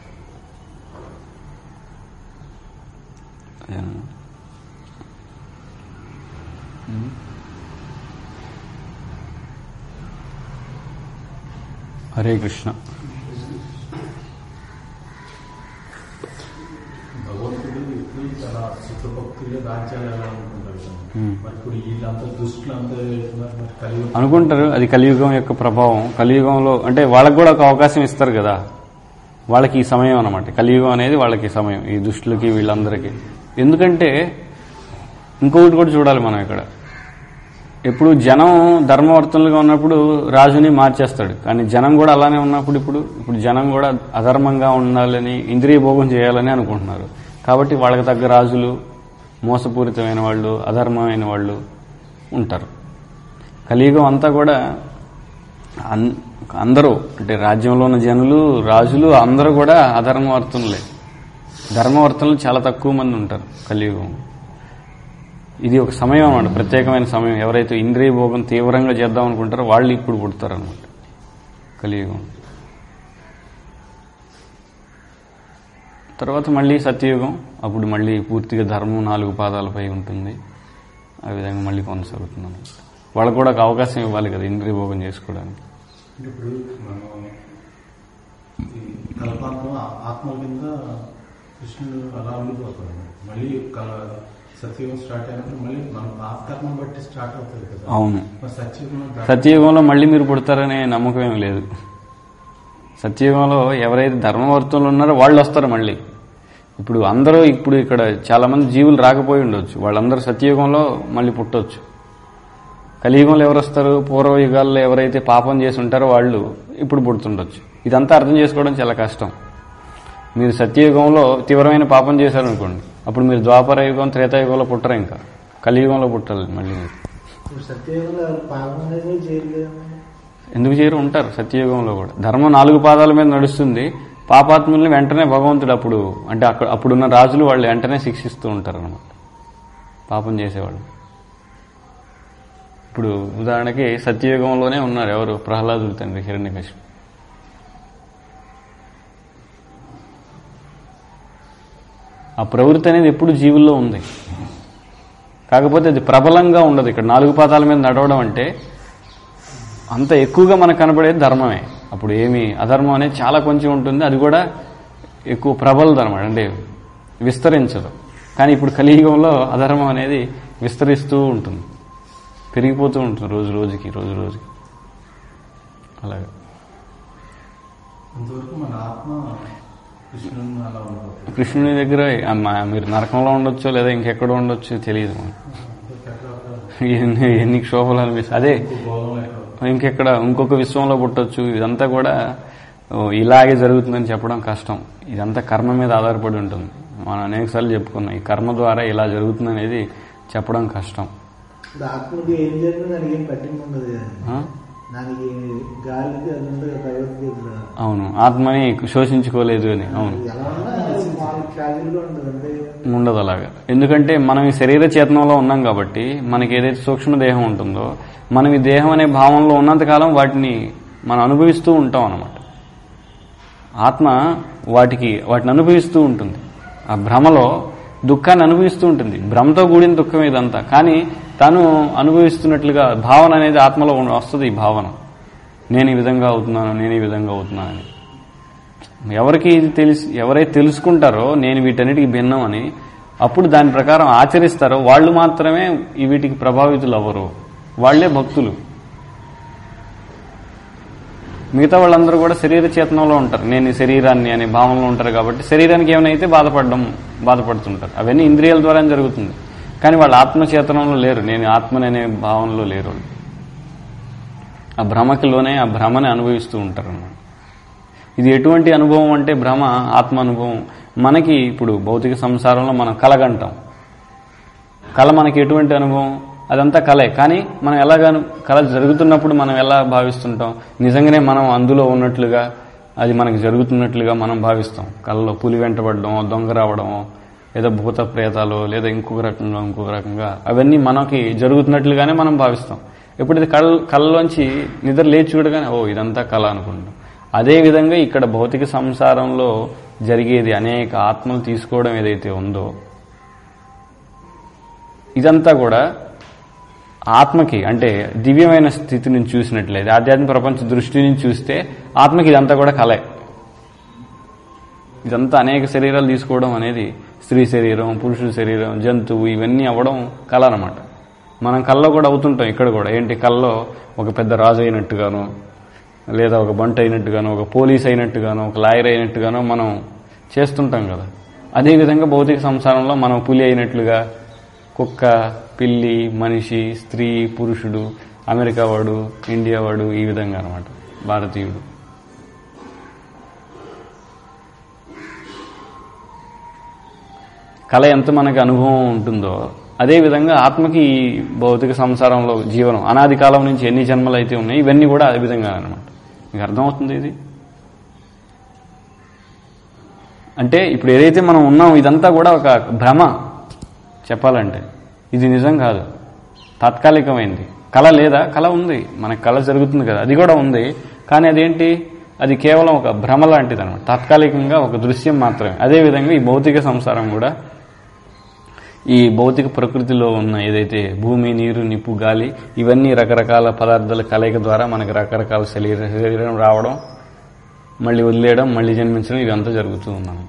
అదేనా? ఉమ్. హరే కృష్ణ భగవంతుడు ఎప్పుడు చాలా సుఖభక్తులు రాజ్యాలు ఎలా అనుకుంటారు కదా. Hmm. మరి ఇప్పుడు వీళ్ళంతా దుష్టులు అంతా వెళ్తున్నారు మరి కలియుగం అనుకుంటారు అది కలియుగం యొక్క ప్రభావం కలియుగంలో అంటే వాళ్ళకు కూడా ఒక అవకాశం ఇస్తారు కదా వాళ్ళకి ఈ సమయం అనమాట కలియుగం అనేది వాళ్ళకి ఈ సమయం ఈ దుష్టులకి వీళ్ళందరికీ ఎందుకంటే ఇంకొకటి కూడా చూడాలి మనం ఇక్కడ ఎప్పుడు జనం ధర్మవర్తనులుగా ఉన్నప్పుడు రాజుని మార్చేస్తాడు కానీ జనం కూడా అలానే ఉన్నప్పుడు ఇప్పుడు ఇప్పుడు జనం కూడా అధర్మంగా ఉండాలని ఇంద్రియ భోగం చేయాలని అనుకుంటున్నారు కాబట్టి వాళ్ళకి తగ్గ రాజులు మోసపూరితమైన వాళ్ళు అధర్మమైన వాళ్ళు ఉంటారు కలియుగం అంతా కూడా అన్- అందరూ అంటే రాజ్యంలో ఉన్న జనులు రాజులు అందరూ కూడా అధర్మవర్తనులే ధర్మవర్తనులు చాలా తక్కువ మంది ఉంటారు కలియుగం ఇది ఒక సమయం అన్నమాట ప్రత్యేకమైన సమయం ఎవరైతే ఇంద్రియ భోగం తీవ్రంగా చేద్దాం అనుకుంటారో వాళ్ళు ఇప్పుడు పుడతారు అనమాట కలియుగం తర్వాత మళ్ళీ సత్యయుగం అప్పుడు మళ్ళీ పూర్తిగా ధర్మం నాలుగు పాదాలపై ఉంటుంది ఆ విధంగా మళ్ళీ కొనసాగుతుంది అన్నమాట వాళ్ళకు కూడా ఒక అవకాశం ఇవ్వాలి కదా ఇంద్రియ భోగం చేసుకోవడానికి అంటే ఇప్పుడు మనం ఈ కల్పాంతం ఆ- ఆత్మల కింద కృష్ణుడు అలా ఉండిపోతాడు మళ్ళీ కల సత్యయుగం స్టార్ట్ అయినప్పుడు మళ్ళీ మన పాపకర్మం బట్టి స్టార్ట్ అవుతుంది కదా అవును మరి సత్యయుగంలో దా- సత్యయుగంలో మళ్ళీ మీరు పుడతారనే నమ్మకం ఏం లేదు సత్యయుగంలో ఎవరైతే ధర్మవర్తులు ఉన్నారో వాళ్ళు వస్తారు మళ్ళీ ఇప్పుడు అందరూ ఇప్పుడు ఇక్కడ చాలా మంది జీవులు రాకపోయి ఉండొచ్చు వాళ్ళందరూ సత్యయుగంలో మళ్ళీ పుట్టొచ్చు కలియుగంలో ఎవరు వస్తారు పూర్వ యుగాల్లో ఎవరైతే పాపం చేసి ఉంటారో వాళ్ళు ఇప్పుడు పుడుతుండొచ్చు ఇదంతా అర్థం చేసుకోవడం చాలా కష్టం మీరు సత్యయుగంలో తీవ్రమైన పాపం చేశారనుకోండి అప్పుడు మీరు ద్వాపర యుగం త్రేతాయుగంలో పుట్టరు ఇంకా కలియుగంలో పుట్టాలి మళ్ళీ మీరు ఇప్పుడు సత్యయుగంలో ఎవరు పాపం అనేది చేయలేదు ఎందుకు చేయరు ఉంటారు సత్యయుగంలో కూడా ధర్మం నాలుగు పాదాల మీద నడుస్తుంది పాపాత్ముల్ని వెంటనే భగవంతుడు అప్పుడు అంటే అక్కడ అప్పుడున్న రాజులు వాళ్ళు వెంటనే శిక్షిస్తూ ఉంటారు అనమాట పాపం చేసేవాళ్ళు ఇప్పుడు ఉదాహరణకి సత్యయుగంలోనే ఉన్నారు ఎవరు ప్రహ్లాదుడు తండ్రి హిరణ్యకశిపు ఆ ప్రవృత్తి అనేది ఎప్పుడు జీవుల్లో ఉంది కాకపోతే అది ప్రబలంగా ఉండదు ఇక్కడ నాలుగు పాదాల మీద నడవడం అంటే అంత ఎక్కువగా మనకు కనబడేది ధర్మమే అప్పుడు ఏమి అధర్మం అనేది చాలా కొంచెం ఉంటుంది అది కూడా ఎక్కువ ప్రబలదు అనమాట అంటే విస్తరించదు కానీ ఇప్పుడు కలియుగంలో అధర్మం అనేది విస్తరిస్తూ ఉంటుంది పెరిగిపోతూ ఉంటుంది రోజు రోజుకి రోజు రోజుకి అలాగే అంతవరకు మన ఆత్మ కృష్ణుని అలా ఉండిపోతుంది కృష్ణుని దగ్గర అమ్మ, మీరు నరకంలో ఉండొచ్చో లేదా ఇంకెక్కడో ఉండొచ్చో తెలియదు మనకు. ఎన్ని ఎన్ని క్షోభలు అనిపిస్తుంది అదే భోగం ఎక్కడ ఇంకెక్కడ ఇంకొక విశ్వంలో పుట్టొచ్చు ఇదంతా కూడా ఓ, ఇలాగే జరుగుతుందని చెప్పడం కష్టం ఇదంతా కర్మ మీద ఆధారపడి ఉంటుంది మనం అనేకసార్లు చెప్పుకున్నాం ఈ కర్మ ద్వారా ఇలా జరుగుతుంది అనేది చెప్పడం కష్టం ఇప్పుడు ఆత్మకి ఏం జరిగిందో దానికి ఏం పట్టింపు ఉండదు కదా. ఆ? దానికి గాలికి అది ఉండదు కదా భగవద్గీతలో అవును ఆత్మని శోషించుకోలేదు అని అవును ఎలా ఉన్నా మామూలు క్యాజువల్గా ఉంటుంది అంతే కదా. ఉండదు అలాగా ఎందుకంటే మనం ఈ శరీర చేతనంలో ఉన్నాం కాబట్టి మనకి ఏదైతే సూక్ష్మ దేహం ఉంటుందో మనం ఈ దేహం అనే భావంలో ఉన్నంతకాలం వాటిని మనం అనుభవిస్తూ ఉంటాం అన్నమాట ఆత్మ వాటికి వాటిని అనుభవిస్తూ ఉంటుంది ఆ భ్రమలో దుఃఖాన్ని అనుభవిస్తూ ఉంటుంది భ్రమతో కూడిన దుఃఖం ఇదంతా కానీ తను అనుభవిస్తున్నట్లుగా భావన అనేది ఆత్మలో ఉన్న- వస్తుంది ఈ భావన నేను ఈ విధంగా అవుతున్నాను నేను ఈ విధంగా అవుతున్నానని ఎవరికి ఇది తెలిసి ఎవరైతే తెలుసుకుంటారో నేను వీటన్నిటికి భిన్నం అని అప్పుడు దాని ప్రకారం ఆచరిస్తారో వాళ్ళు మాత్రమే ఈ వీటికి ప్రభావితులు అవ్వరు వాళ్లే భక్తులు మిగతా వాళ్ళందరూ కూడా శరీర చేతనంలో ఉంటారు నేను ఈ శరీరాన్ని అనే భావనలో ఉంటారు కాబట్టి శరీరానికి ఏమైనా అయితే బాధపడడం బాధపడుతుంటారు అవన్నీ ఇంద్రియాల ద్వారా జరుగుతుంది కానీ వాళ్ళ ఆత్మచేతనంలో లేరు నేను ఆత్మని అనే భావనలో లేరు వాళ్ళు. ఆ భ్రమకిలోనే ఆ భ్రమని అనుభవిస్తూ ఉంటారు అన్నమాట ఇది ఎటువంటి అనుభవం అంటే భ్రమ ఆత్మ అనుభవం మనకి ఇప్పుడు భౌతిక సంసారంలో మనం కలగంటాం కళ మనకి ఎటువంటి అనుభవం అదంతా కళే కానీ మనం ఎలాగాను కళ జరుగుతున్నప్పుడు మనం ఎలా భావిస్తుంటాం నిజంగానే మనం అందులో ఉన్నట్లుగా అది మనకి జరుగుతున్నట్లుగా మనం భావిస్తాం కళలో పులి వెంటబడడం దొంగ రావడం ఏదో భూత ప్రేతాలు లేదా ఇంకొక రకంగా ఇంకొక రకంగా అవన్నీ మనకి జరుగుతున్నట్లుగానే మనం భావిస్తాం ఎప్పుడైతే కళ కళ్ళలోంచి నిద్ర లేచి చూడగానే ఓ ఇదంతా కళ అనుకుంటాం అదే విధంగా ఇక్కడ భౌతిక సంసారంలో జరిగేది అనేక ఆత్మలు తీసుకోవడం ఏదైతే ఉందో ఇదంతా కూడా ఆత్మకి అంటే దివ్యమైన స్థితి నుంచి చూసినట్లయితే ఆధ్యాత్మిక ప్రపంచ దృష్టి నుంచి చూస్తే ఆత్మకి ఇదంతా కూడా కలే ఇదంతా అనేక శరీరాలు తీసుకోవడం అనేది స్త్రీ శరీరం పురుషుల శరీరం జంతువు ఇవన్నీ అవ్వడం కళ అనమాట మనం కళ్ళలో కూడా అవుతుంటాం ఇక్కడ కూడా ఏంటి కళ్ళలో ఒక పెద్ద రాజు అయినట్టుగాను లేదా ఒక బంట అయినట్టుగానో ఒక పోలీస్ అయినట్టుగానో ఒక లాయర్ అయినట్టుగానో మనం చేస్తుంటాం కదా అదేవిధంగా భౌతిక సంసారంలో మనం పులి అయినట్లుగా కుక్క పిల్లి మనిషి స్త్రీ పురుషుడు అమెరికా వాడు ఇండియా వాడు ఈ విధంగా అనమాట భారతీయుడు కళ ఎంత మనకి అనుభవం ఉంటుందో అదే విధంగా ఆత్మకి ఈ భౌతిక సంసారంలో జీవనం అనాది కాలం నుంచి ఎన్ని జన్మలు అయితే ఉన్నాయి ఇవన్నీ కూడా అదే విధంగా అనమాట మీకు అర్థమవుతుంది ఇది అంటే ఇప్పుడు ఏదైతే మనం ఉన్నాం ఇదంతా కూడా ఒక భ్రమ చెప్పాలంటే ఇది నిజం కాదు తాత్కాలికమైంది కళ లేదా కళ ఉంది మనకి కళ జరుగుతుంది కదా అది కూడా ఉంది కానీ అదేంటి అది కేవలం ఒక భ్రమ లాంటిది అనమాట తాత్కాలికంగా ఒక దృశ్యం మాత్రమే అదేవిధంగా ఈ భౌతిక సంసారం కూడా ఈ భౌతిక ప్రకృతిలో ఉన్న ఏదైతే భూమి నీరు నిప్పు గాలి ఇవన్నీ రకరకాల పదార్థాల కలయిక ద్వారా మనకి రకరకాల శరీర శరీరం రావడం మళ్ళీ వదిలేయడం మళ్ళీ జన్మించడం ఇదంతా జరుగుతూ ఉన్నాం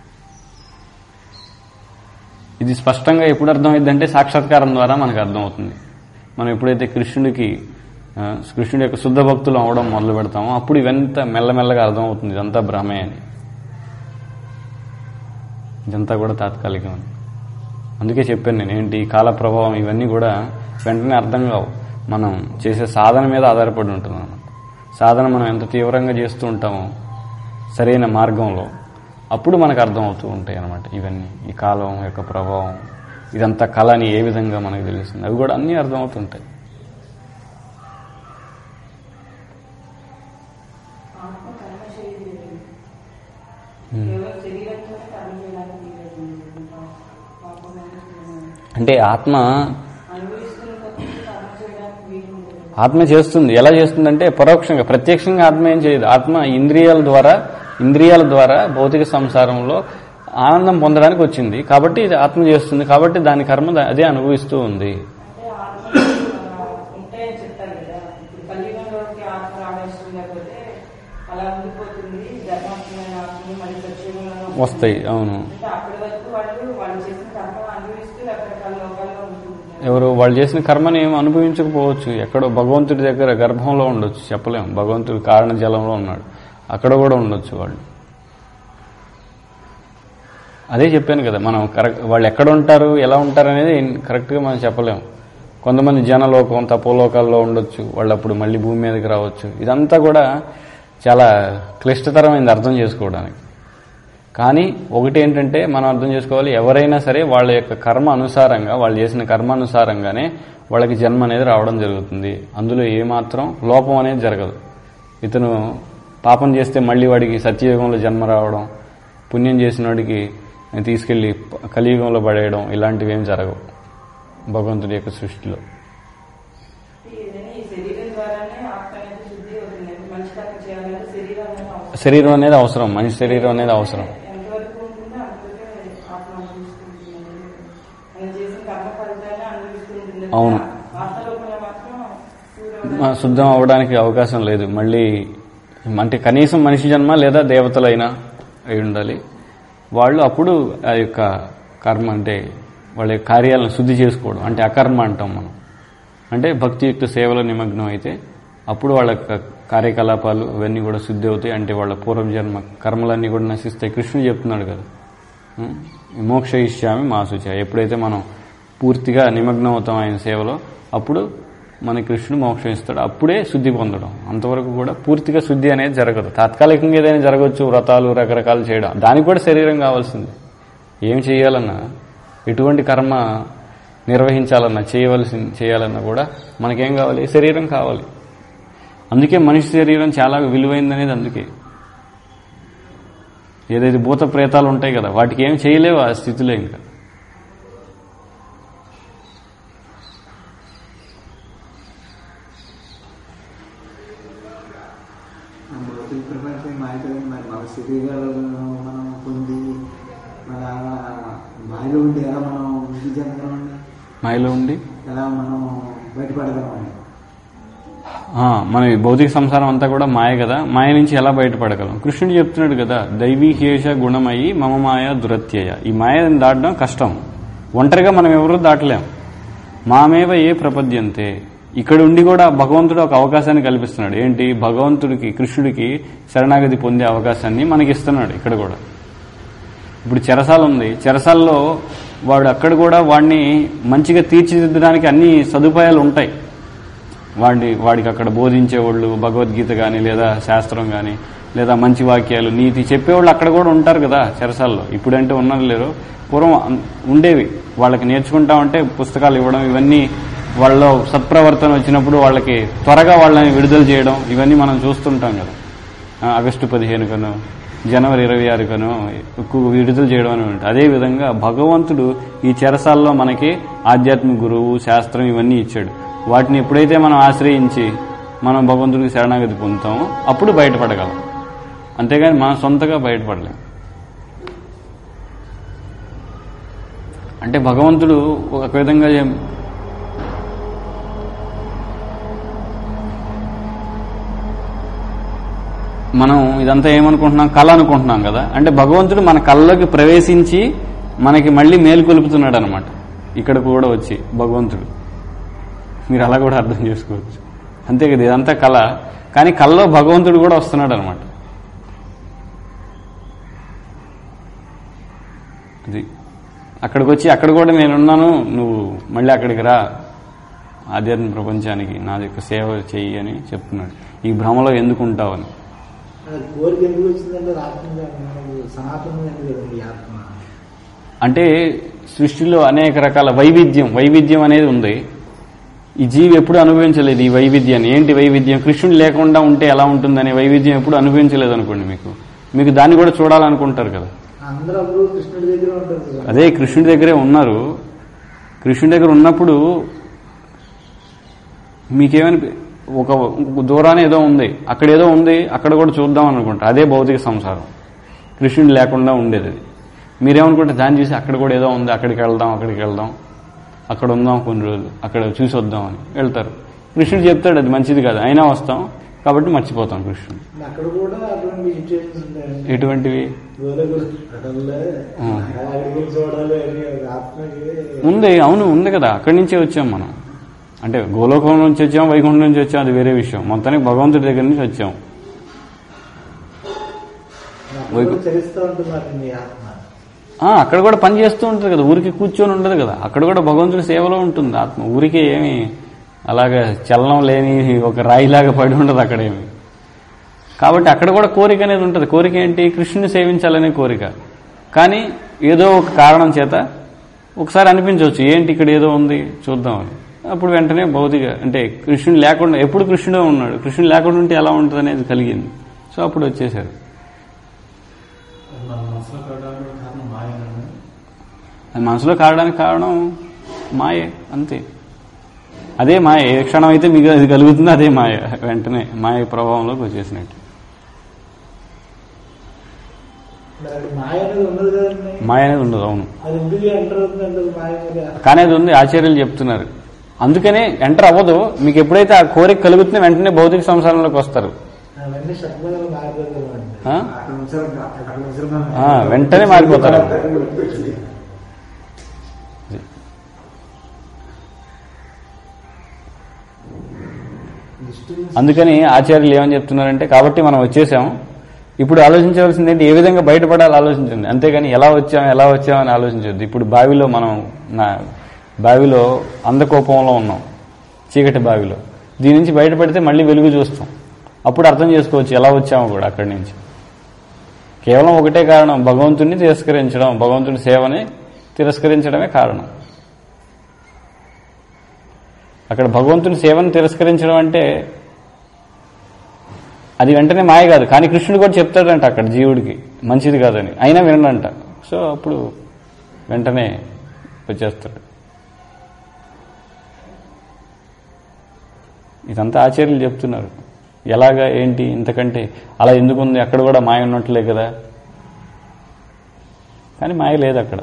ఇది స్పష్టంగా ఎప్పుడు అర్థమైందంటే సాక్షాత్కారం ద్వారా మనకు అర్థమవుతుంది మనం ఎప్పుడైతే కృష్ణుడికి ఆ, కృష్ణుడి యొక్క శుద్ధ భక్తులు అవడం మొదలు పెడతామో అప్పుడు ఇవంతా మెల్లమెల్లగా అర్థమవుతుంది ఇదంతా భ్రమే అని ఇదంతా కూడా తాత్కాలికం అని అందుకే చెప్పాను నేను ఏంటి ఈ కాల ప్రభావం ఇవన్నీ కూడా వెంటనే అర్థం కావు మనం చేసే సాధన మీద ఆధారపడి ఉంటుంది అన్నమాట సాధన మనం ఎంత తీవ్రంగా చేస్తూ ఉంటామో సరైన మార్గంలో అప్పుడు మనకు అర్థమవుతూ ఉంటాయి అన్నమాట ఇవన్నీ ఈ కాలం యొక్క ప్రభావం ఇదంతా కళ అని ఏ విధంగా మనకు తెలుస్తుంది అవి కూడా అన్నీ అర్థమవుతుంటాయి ఆత్మ కర్మ శరీరం కేవలం శరీరంతోనే కర్మ చేయడానికి వీలేదు. పాపం అనేది అంటే ఆత్మ అనుభవిస్తున్న కొద్దీ కర్మ చేయడానికి వీలు ఉండదు. ఆత్మ చేస్తుంది ఎలా చేస్తుందంటే పరోక్షంగా ప్రత్యక్షంగా ఆత్మ ఏం చేయదు ఆత్మ ఇంద్రియాల ద్వారా ఇంద్రియాల ద్వారా భౌతిక సంసారంలో ఆనందం పొందడానికి వచ్చింది కాబట్టి ఇది ఆత్మ చేస్తుంది కాబట్టి దాని కర్మ దా- అదే అనుభవిస్తూ ఉంది అంటే ఆత్మ ఆ, ఉంటాయని చెప్తారు కదా ఇప్పుడు కలియుగంలోకి ఆత్మ రావడం లేకపోతే అలా ఉండిపోతుంది ధర్మాత్మైన ఆత్మ మళ్ళీ ప్రత్యేకంగా వస్తాయి అవును అంటే అప్పటి వరకు వాళ్ళు వాళ్ళు చేసిన కర్మ అనుభవిస్తూ రకరకాల లోకాల్లో ఉంటున్నారు ఎవరు వాళ్ళు చేసిన కర్మని ఏమి అనుభవించకపోవచ్చు ఎక్కడో భగవంతుడి దగ్గర గర్భంలో ఉండొచ్చు చెప్పలేం భగవంతుడి కారణ జలంలో ఉన్నాడు అక్కడ కూడా ఉండొచ్చు వాళ్ళు అదే చెప్పాను కదా మనం కరెక్ట్ వాళ్ళు ఎక్కడ ఉంటారు ఎలా ఉంటారు అనేది కరెక్ట్గా మనం చెప్పలేం కొంతమంది జనలోకం తపోలోకాల్లో ఉండొచ్చు వాళ్ళు అప్పుడు మళ్ళీ భూమి మీదకి రావచ్చు ఇదంతా కూడా చాలా క్లిష్టతరమైంది అర్థం చేసుకోవడానికి కానీ ఒకటి ఏంటంటే మనం అర్థం చేసుకోవాలి ఎవరైనా సరే వాళ్ళ యొక్క కర్మ అనుసారంగా వాళ్ళు చేసిన కర్మ అనుసారంగానే వాళ్ళకి జన్మ అనేది రావడం జరుగుతుంది అందులో ఏమాత్రం లోపం అనేది జరగదు ఇతను పాపం చేస్తే మళ్ళీ వాడికి సత్యయుగంలో జన్మ రావడం పుణ్యం చేసిన వాడికి తీసుకెళ్లి కలియుగంలో పడేయడం ఇలాంటివి ఏం జరగవు భగవంతుడి యొక్క సృష్టిలో ఏదైనా ఈ శరీరం ద్వారానే ఆత్మ అనేది శుద్ధి అవుతుంది అంటే మంచి కర్మ చేయాలంటే శరీరం అనేది అవసరం శరీరం అనేది అవసరం మనిషి శరీరం అనేది అవసరం ఎంతవరకు ఉంటుందో అంతవరకే ఆత్మ అనుభవిస్తుంది అవును. వాస్తవంలో మాత్రం ఆ, శుద్ధం అవడానికి అవకాశం లేదు మళ్ళీ అంటే కనీసం మనిషి జన్మ లేదా దేవతలైనా అయి ఉండాలి వాళ్ళు అప్పుడు ఆ యొక్క కర్మ అంటే వాళ్ళ యొక్క కార్యాలను శుద్ధి చేసుకోవడం అంటే అకర్మ అంటాం మనం అంటే భక్తియుక్త సేవలో నిమగ్నం అయితే అప్పుడు వాళ్ళ యొక్క కార్యకలాపాలు అవన్నీ కూడా శుద్ధి అవుతాయి అంటే వాళ్ళ పూర్వజన్మ కర్మలన్నీ కూడా నశిస్తాయి కృష్ణుడు చెప్తున్నాడు కదా ఉం? మోక్ష ఇష్యామి మాసుచ ఎప్పుడైతే మనం పూర్తిగా నిమగ్నం అవుతాం ఆయన సేవలో అప్పుడు మన కృష్ణుడు మోక్షం ఇస్తాడు అప్పుడే శుద్ధి పొందడం అంతవరకు కూడా పూర్తిగా శుద్ధి అనేది జరగదు తాత్కాలికంగా ఏదైనా జరగవచ్చు వ్రతాలు రకరకాలు చేయడం దానికి కూడా శరీరం కావాల్సింది ఏం చేయాలన్నా ఎటువంటి కర్మ నిర్వహించాలన్నా చేయవలసి చేయాలన్నా కూడా మనకేం కావాలి శరీరం కావాలి అందుకే మనిషి శరీరం చాలా విలువైందనేది అందుకే ఏదైతే భూత ప్రేతాలు ఉంటాయి కదా వాటికి ఏం చేయలేవు ఆ స్థితిలో ఇంకా భౌతిక ప్రపంచం మాయ కదండి మరి మన శరీరాలను మనం పొంది మన మాయలో ఉండి ఎలా మనం వృద్ధి చెందగలమండి మాయలో ఉండి ఎలా మనం బయటపడగలమండి ఆ, మన ఈ భౌతిక సంసారం అంతా కూడా మాయ కదా మాయ నుంచి ఎలా బయటపడగలం కృష్ణుడు చెప్తున్నాడు కదా దైవీహేష గుణమయి మమ మాయ దురత్యయ ఈ మాయని దాటడం కష్టం ఒంటరిగా మనం ఎవరూ దాటలేం మామేవ ఏ ప్రపద్యంతే ఇక్కడ ఉండి కూడా భగవంతుడు ఒక అవకాశాన్ని కల్పిస్తున్నాడు ఏంటి భగవంతుడికి కృష్ణుడికి శరణాగతి పొందే అవకాశాన్ని మనకి ఇస్తున్నాడు ఇక్కడ కూడా ఇప్పుడు చెరసాల ఉంది చెరసాల్లో వాడు అక్కడ కూడా వాడిని మంచిగా తీర్చిదిద్దడానికి అన్ని సదుపాయాలు ఉంటాయి వాడి వాడికి అక్కడ బోధించేవాళ్ళు భగవద్గీత కానీ లేదా శాస్త్రం కానీ లేదా మంచి వాక్యాలు నీతి చెప్పేవాళ్ళు అక్కడ కూడా ఉంటారు కదా చెరసాల్లో ఇప్పుడంటే ఉన్నారు లేరు పూర్వం అన్- ఉండేవి వాళ్ళకి నేర్చుకుంటామంటే పుస్తకాలు ఇవ్వడం ఇవన్నీ వాళ్ళలో సత్ప్రవర్తన వచ్చినప్పుడు వాళ్ళకి త్వరగా వాళ్ళని విడుదల చేయడం ఇవన్నీ మనం చూస్తుంటాం కదా ఆ, ఆగస్టు పదిహేను కను జనవరి ఇరవై ఆరు కను ఎక్కువ విడుదల చేయడం అని ఉంటుంది అదేవిధంగా భగవంతుడు ఈ చెరసాల్లో మనకి ఆధ్యాత్మిక గురువు శాస్త్రం ఇవన్నీ ఇచ్చాడు వాటిని ఎప్పుడైతే మనం ఆశ్రయించి మనం భగవంతుడికి శరణాగతి పొందుతామో అప్పుడు బయటపడగలం అంతేగాని మనం సొంతగా బయటపడలేం అంటే భగవంతుడు ఒక విధంగా ఏం- మనం ఇదంతా ఏమనుకుంటున్నాం కళ అనుకుంటున్నాం కదా అంటే భగవంతుడు మన కళ్ళలోకి ప్రవేశించి మనకి మళ్ళీ మేలుకొలుపుతున్నాడు అనమాట ఇక్కడ కూడా వచ్చి భగవంతుడు మీరు అలా కూడా అర్థం చేసుకోవచ్చు అంతే కదా ఇదంతా కళ కానీ కళ్ళలో భగవంతుడు కూడా వస్తున్నాడు అనమాట అది అక్కడికి వచ్చి అక్కడ కూడా నేనున్నాను నువ్వు మళ్ళీ అక్కడికి రా ఆధ్యాత్మిక ప్రపంచానికి నా యొక్క సేవ చెయ్యి అని చెప్తున్నాడు ఈ భ్రమలో ఎందుకు ఉంటావని అది కోరిక ఎందుకు వచ్చిందంటే అది ఆత్మగా మనకు సనాతనమైనది కదండి ఈ ఆత్మ అంటే సృష్టిలో అనేక రకాల వైవిధ్యం వైవిధ్యం అనేది ఉంది ఈ జీవి ఎప్పుడు అనుభవించలేదు ఈ వైవిధ్యాన్ని ఏంటి వైవిధ్యం కృష్ణుడు లేకుండా ఉంటే ఎలా ఉంటుందనే వైవిధ్యం ఎప్పుడు అనుభవించలేదు అనుకోండి మీకు మీకు దాన్ని కూడా చూడాలనుకుంటారు కదా అందరూ అప్పుడు కృష్ణుడి దగ్గర ఉంటారు కదా అదే కృష్ణుడి దగ్గరే ఉన్నారు కృష్ణుడి దగ్గర ఉన్నప్పుడు మీకేమని ఒక ఒక దూరాన ఏదో ఉంది అక్కడ ఏదో ఉంది అక్కడ కూడా చూద్దాం అనుకుంటారు అదే భౌతిక సంసారం కృష్ణుడు లేకుండా ఉండేది అది మీరేమనుకుంటే దాన్ని చూసి అక్కడ కూడా ఏదో ఉంది అక్కడికి వెళ్దాం అక్కడికి వెళ్దాం అక్కడ ఉందాం కొన్ని రోజులు అక్కడ చూసి వద్దాం అని వెళ్తారు కృష్ణుడు చెప్తాడు అది మంచిది కాదు అయినా వస్తాం కాబట్టి మర్చిపోతాం కృష్ణుడు అక్కడ కూడా అటువంటి సిచ్యువేషన్స్ ఉంటాయండి ఎటువంటివి గోలగుడు అడవుల్లో ఆ. అక్కడికి వెళ్ళి చూడాలి అని ఒక ఆత్మకి ఉంది అవును ఉంది కదా అక్కడి నుంచే వచ్చాం మనం అంటే గోలోకం నుంచి వచ్చాం వైకుంఠం నుంచి వచ్చాం అది వేరే విషయం మొత్తానికి భగవంతుడి దగ్గర నుంచి వచ్చాం అక్కడ కూడా చరిస్తూ ఉంటున్నారండి ఈ ఆత్మ ఆ, అక్కడ కూడా పని చేస్తూ ఉంటుంది కదా ఊరికి కూర్చొని ఉండదు కదా అక్కడ కూడా భగవంతుడి సేవలో ఉంటుంది ఆత్మ ఊరికే ఏమి అలాగా చలనం లేని ఒక రాయిలాగా పడి ఉండదు అక్కడేమి కాబట్టి అక్కడ కూడా కోరిక అనేది ఉంటుంది కోరిక ఏంటి కృష్ణుని సేవించాలనే కోరిక కానీ ఏదో ఒక కారణం చేత ఒకసారి అనిపించవచ్చు ఏంటి ఇక్కడ ఏదో ఉంది చూద్దామని అప్పుడు వెంటనే భౌతిక అంటే కృష్ణుడు లేకుండా ఎప్పుడు కృష్ణుడే ఉన్నాడు కృష్ణుడు లేకుండా ఉంటే ఎలా ఉంటుంది అనేది కలిగింది సో అప్పుడు వచ్చేసారు మన మనసులో కలగడానికి కారణం మాయనండి అది మనసులో కారడానికి కారణం మాయే అంతే అదే మాయ ఏ క్షణం అయితే మీకు అది కలుగుతుందో అదే మాయ వెంటనే మాయ ప్రభావంలోకి వచ్చేసినట్టు మరి అది మాయ అనేది ఉండదు కదండి మాయ అనేది ఉండదు అవును అది ఎందుకు ఎంటర్ అవుతుంది అంటే మాయ మీద కానీ అది ఉంది ఆచార్యులు చెప్తున్నారు అందుకనే ఎంటర్ అవ్వదు మీకు ఎప్పుడైతే ఆ కోరిక కలుగుతుందో వెంటనే భౌతిక సంసారంలోకి వస్తారు అవన్నీ శబ్దాలు మారిపోతామండి ఆ? అక్కడ ఉంచారు అక్కడ ఉంచారు ఆ, వెంటనే మారిపోతారు అందుకని ఆచార్యులు ఏమని చెప్తున్నారంటే కాబట్టి మనం వచ్చేసాం ఇప్పుడు ఆలోచించవలసింది ఏంటి ఏ విధంగా బయటపడాలి ఆలోచించండి అంతేగాని ఎలా వచ్చాం ఎలా వచ్చాం అని ఆలోచించొద్దు ఇప్పుడు బావిలో మనం నా బావిలో అందకోపంలో ఉన్నాం చీకటి బావిలో దీని నుంచి బయటపడితే మళ్ళీ వెలుగు చూస్తాం అప్పుడు అర్థం చేసుకోవచ్చు ఎలా వచ్చామో కూడా అక్కడి నుంచి కేవలం ఒకటే కారణం భగవంతుడిని తిరస్కరించడం భగవంతుడి సేవని తిరస్కరించడమే కారణం అక్కడ భగవంతుని సేవను తిరస్కరించడం అంటే అది వెంటనే మాయ కాదు కానీ కృష్ణుడు కూడా చెప్తాడంట అక్కడ జీవుడికి మంచిది కాదని అయినా వినడంట సో అప్పుడు వెంటనే వచ్చేస్తాడు ఇదంతా ఆచార్యులు చెప్తున్నారు ఎలాగా ఏంటి ఇంతకంటే అలా ఎందుకుంది అక్కడ కూడా మాయ ఉన్నట్లే కదా కానీ మాయ లేదు అక్కడ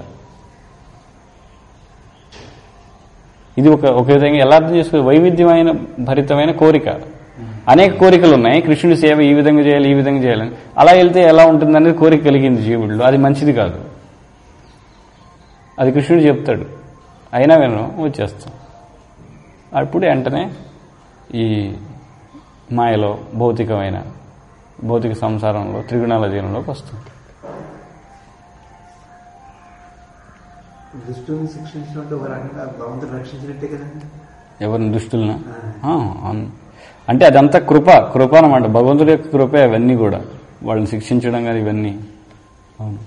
ఇది ఒక ఒక విధంగా ఎలా అర్థం చేసుకో వైవిధ్యమైన భరితమైన కోరిక అనేక కోరికలు ఉన్నాయి కృష్ణుడి సేవ ఈ విధంగా చేయాలి ఈ విధంగా చేయాలని అలా వెళ్తే ఎలా ఉంటుందనేది కోరిక కలిగింది జీవుడిలో అది మంచిది కాదు అది కృష్ణుడు చెప్తాడు అయినా వినను వచ్చేస్తాం అప్పుడు వెంటనే ఈ మాయలో భౌతికమైన భౌతిక సంసారంలో త్రిగుణాల జీవనంలోకి వస్తుంది దుష్టుని శిక్షించినట్టు ఒక రకంగా భగవంతుడు రక్షించినట్టే కదండి ఎవరిని దుష్టులన అంటే అదంతా కృప కృప అనమాట భగవంతుడి యొక్క కృపే అవన్నీ కూడా వాళ్ళని శిక్షించడం కానీ ఇవన్నీ అవును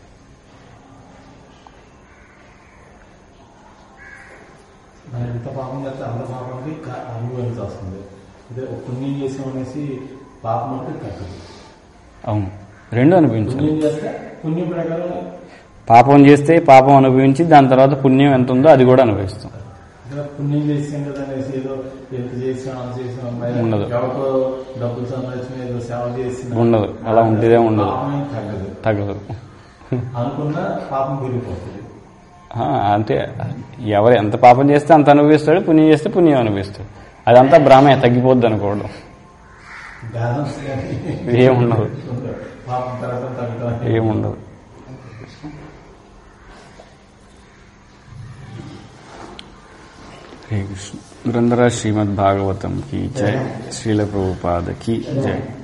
మనం ఎంత పాపం చేస్తే అంత పాపానికి క- అనుభవించాల్సి వస్తుంది అదే ఒక పుణ్యం చేసాం అనేసి పాపం అంటే కట్టదు అవును రెండు అనిపించాలి పుణ్యం చేస్తే పుణ్యం ప్రకారం పాపం చేస్తే పాపం అనుభవించి దాని తర్వాత పుణ్యం ఎంత ఉందో అది కూడా అనుభవిస్తాం ఇంకా పుణ్యం చేసాం కదా అనేసి ఏదో ఎంత చేసాం అది చేసాం మరి ఉండదు. ఎవరికో డబ్బులు సంపాదించిన ఏదో సేవ చేసిన ఉండదు. అలా ఉంటేదే ఉండదు. పాపం ఏం తగ్గదు తగ్గదు అనుకున్న పాపం పెరిగిపోతుంది ఆ, అంతే ఎవరు ఎంత పాపం చేస్తే అంత అనుభవిస్తాడు పుణ్యం చేస్తే పుణ్యం అనుభవిస్తాడు అదంతా భ్రమే తగ్గిపోద్ది అనుకోవడం బ్యాలెన్స్ కానీ ఏముండదు పాపం తర్వాత తగ్గడం ఏముండదు హరే కృష్ణ గ్రంథరాజ్ శ్రీమద్ భాగవతం की जय श्रील प्रभुपाद की जय